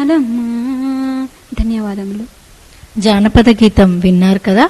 కాదమ్మా ధన్యవాదములు జానపద గీతం విన్నారు కదా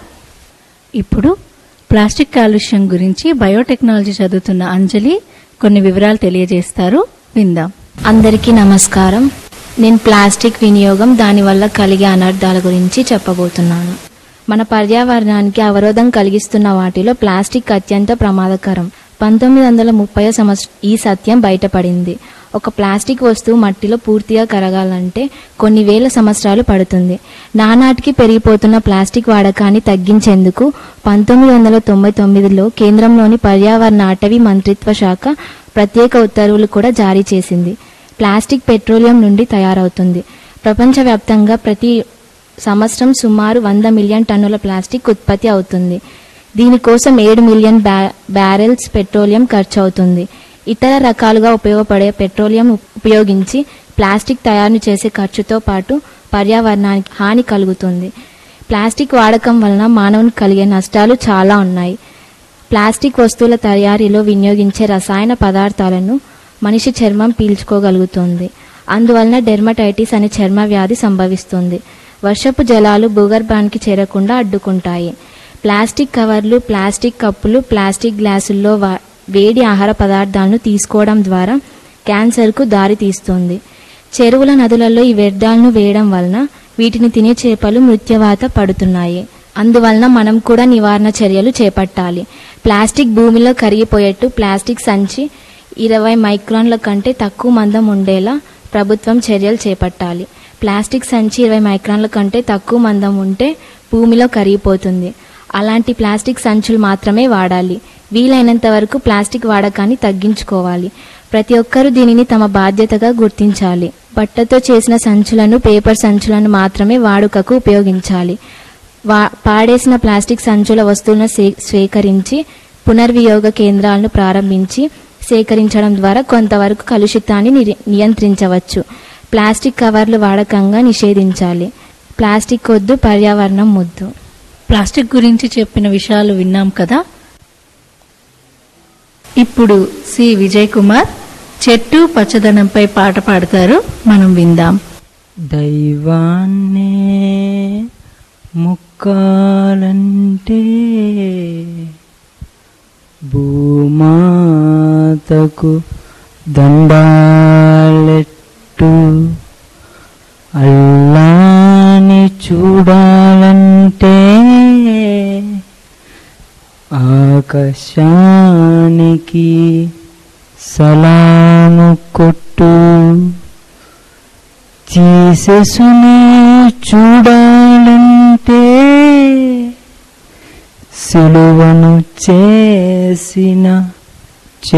ఇప్పుడు ప్లాస్టిక్ కాలుష్యం గురించి బయోటెక్నాలజీ చదువుతున్న అంజలి కొన్ని వివరాలు తెలియజేస్తారు విందాం అందరికీ నమస్కారం నేను ప్లాస్టిక్ వినియోగం దానివల్ల కలిగే అనర్థాల గురించి చెప్పబోతున్నాను మన పర్యావరణానికి అవరోధం కలిగిస్తున్న వాటిలో ప్లాస్టిక్ అత్యంత ప్రమాదకరం పంతొమ్మిది వందల ముప్పై సంవత్సరం ఈ సత్యం బయటపడింది ఒక ప్లాస్టిక్ వస్తువు మట్టిలో పూర్తిగా కరగాలంటే కొన్ని వేల సంవత్సరాలు పడుతుంది నానాటికి పెరిగిపోతున్న ప్లాస్టిక్ వాడకాన్ని తగ్గించేందుకు పంతొమ్మిది వందల తొంభై తొమ్మిదిలో కేంద్రంలోని పర్యావరణ అటవీ మంత్రిత్వ శాఖ ప్రత్యేక ఉత్తర్వులు కూడా జారీ చేసింది ప్లాస్టిక్ పెట్రోలియం నుండి తయారవుతుంది ప్రపంచవ్యాప్తంగా ప్రతి సంవత్సరం సుమారు వంద మిలియన్ టన్నుల ప్లాస్టిక్ ఉత్పత్తి అవుతుంది దీనికోసం ఏడు మిలియన్ బ్యా- బ్యారెల్స్ పెట్రోలియం ఖర్చు అవుతుంది ఇతర రకాలుగా ఉపయోగపడే పెట్రోలియం ఉప్- ఉపయోగించి ప్లాస్టిక్ తయారు చేసే ఖర్చుతో పాటు పర్యావరణానికి హాని కలుగుతుంది ప్లాస్టిక్ వాడకం వలన మానవునికి కలిగే నష్టాలు చాలా ఉన్నాయి ప్లాస్టిక్ వస్తువుల తయారీలో వినియోగించే రసాయన పదార్థాలను మనిషి చర్మం పీల్చుకోగలుగుతుంది అందువలన డెర్మటైటిస్ అనే చర్మ వ్యాధి సంభవిస్తుంది వర్షపు జలాలు భూగర్భానికి చేరకుండా అడ్డుకుంటాయి ప్లాస్టిక్ కవర్లు ప్లాస్టిక్ కప్పులు ప్లాస్టిక్ గ్లాసుల్లో వా- వేడి ఆహార పదార్థాలను తీసుకోవడం ద్వారా క్యాన్సర్కు దారి తీస్తుంది చెరువుల నదులలో ఈ వ్యర్థాలను వేయడం వలన వీటిని తినే చేపలు మృత్యవాత పడుతున్నాయి అందువలన మనం కూడా నివారణ చర్యలు చేపట్టాలి ప్లాస్టిక్ భూమిలో కరిగిపోయేట్టు ప్లాస్టిక్ సంచి ఇరవై మైక్రాన్ల కంటే తక్కువ మందం ఉండేలా ప్రభుత్వం చర్యలు చేపట్టాలి ప్లాస్టిక్ సంచి ఇరవై మైక్రాన్ల కంటే తక్కువ మందం ఉంటే భూమిలో కరిగిపోతుంది అలాంటి ప్లాస్టిక్ సంచులు మాత్రమే వాడాలి వీలైనంత వరకు ప్లాస్టిక్ వాడకాన్ని తగ్గించుకోవాలి ప్రతి ఒక్కరూ దీనిని తమ బాధ్యతగా గుర్తించాలి బట్టతో చేసిన సంచులను పేపర్ సంచులను మాత్రమే వాడుకకు ఉపయోగించాలి వా పాడేసిన ప్లాస్టిక్ సంచుల వస్తువులను సే- స్వీకరించి పునర్వియోగ కేంద్రాలను ప్రారంభించి సేకరించడం ద్వారా కొంతవరకు కలుషితాన్ని నిరి- నియంత్రించవచ్చు ప్లాస్టిక్ కవర్లు వాడకంగా నిషేధించాలి ప్లాస్టిక్ వద్దు పర్యావరణం ముద్దు ప్లాస్టిక్ గురించి చెప్పిన విషయాలు విన్నాం కదా ఇప్పుడు సి విజయ్ కుమార్ చెట్టు పచ్చదనంపై పాట పాడతారు మనం విందాం దైవాన్నే ముక్కాలంటే భూమాతకు దండాలెట్టు అల్లాని చూడాలంటే ఆకాశానికి సలాము కొట్టు జీససుని చూడాలంటే సిలువను చేసిన